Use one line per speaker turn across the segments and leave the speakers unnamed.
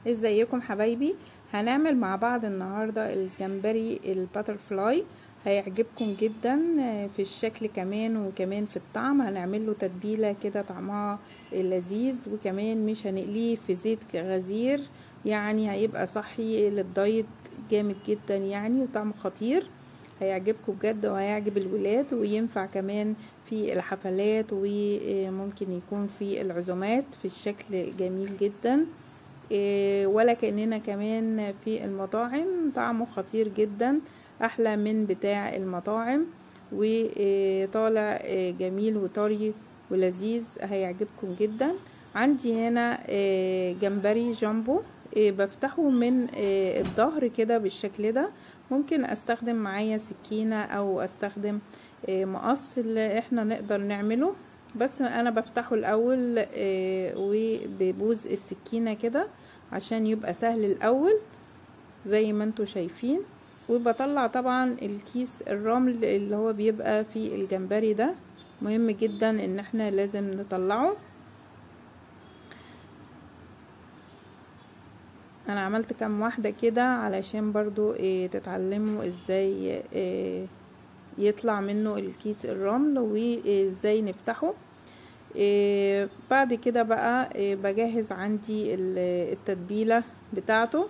ازيكم حبايبي هنعمل مع بعض النهاردة الجمبري الباترفلاي هيعجبكم جدا في الشكل كمان وكمان في الطعم هنعمل له تتبيلة كده طعمها لذيذ وكمان مش هنقليه في زيت غزير يعني هيبقى صحي للدايت جامد جدا يعني وطعمه خطير هيعجبكم بجد وهيعجب الولاد وينفع كمان في الحفلات وممكن يكون في العزومات في الشكل جميل جدا ولا كأننا كمان في المطاعم طعمه خطير جدا احلى من بتاع المطاعم وطالع جميل وطري ولذيذ هيعجبكم جدا عندي هنا جمبري جامبو بفتحه من الظهر كده بالشكل ده ممكن استخدم معايا سكينة او استخدم مقص اللي احنا نقدر نعمله بس انا بفتحه الاول وببوز السكينة كده عشان يبقى سهل الاول زي ما انتوا شايفين وبطلع طبعا الكيس الرمل اللي هو بيبقى في الجمبري ده مهم جدا ان احنا لازم نطلعه انا عملت كام واحدة كده علشان برضو إيه تتعلموا ازاي إيه يطلع منه الكيس الرمل وازاي نفتحه إيه بعد كده بقى إيه بجهز عندي التتبيلة بتاعته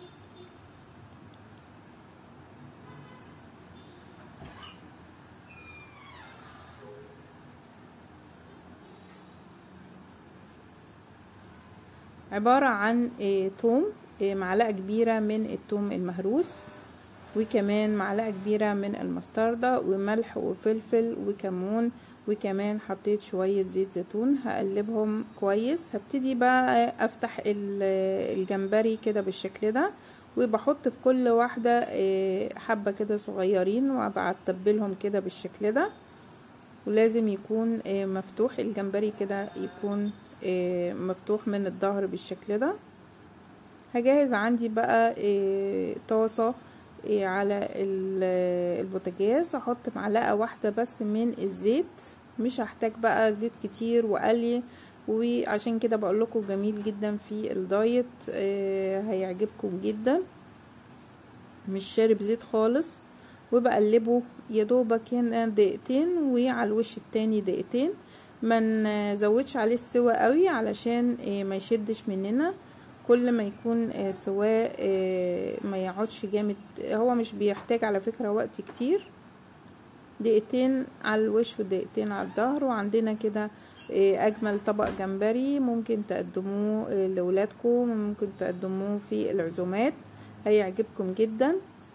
عبارة عن إيه توم إيه معلقة كبيرة من التوم المهروس وكمان معلقة كبيرة من المستردة وملح وفلفل وكمون وكمان حطيت شوية زيت زيتون هقلبهم كويس هبتدي بقى افتح الجمبري كده بالشكل ده وبحط في كل واحدة حبة كده صغيرين وبتبلهم كده بالشكل ده ولازم يكون مفتوح الجمبري كده يكون مفتوح من الظهر بالشكل ده هجهز عندي بقى طاسة على البوتاجاز احط معلقه واحده بس من الزيت مش هحتاج بقى زيت كتير وقلي وعشان كده بقول لكم جميل جدا في الدايت هيعجبكم جدا مش شارب زيت خالص وبقلبه يا دوبك هنا دقيقتين وعلى الوش التاني دقيقتين ما نزودش عليه السوا قوي علشان ما يشدش مننا كل ما يكون سواء ما يقعدش جامد هو مش بيحتاج على فكرة وقت كتير دقيقتين على الوش ودقيقتين على الظهر وعندنا كده اجمل طبق جمبري ممكن تقدموه لولادكم ممكن تقدموه في العزومات هيعجبكم جدا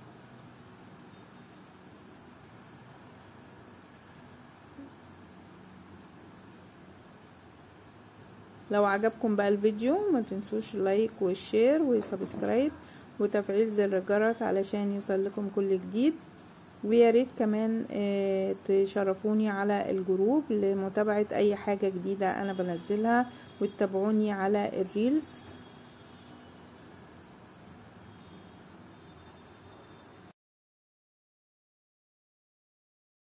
لو عجبكم بقى الفيديو ما تنسوش اللايك والشير وسبسكرايب وتفعيل زر الجرس علشان يوصلكم كل جديد ويا ريت كمان تشرفوني على الجروب لمتابعة اي حاجة جديدة انا بنزلها وتتابعوني على الريلز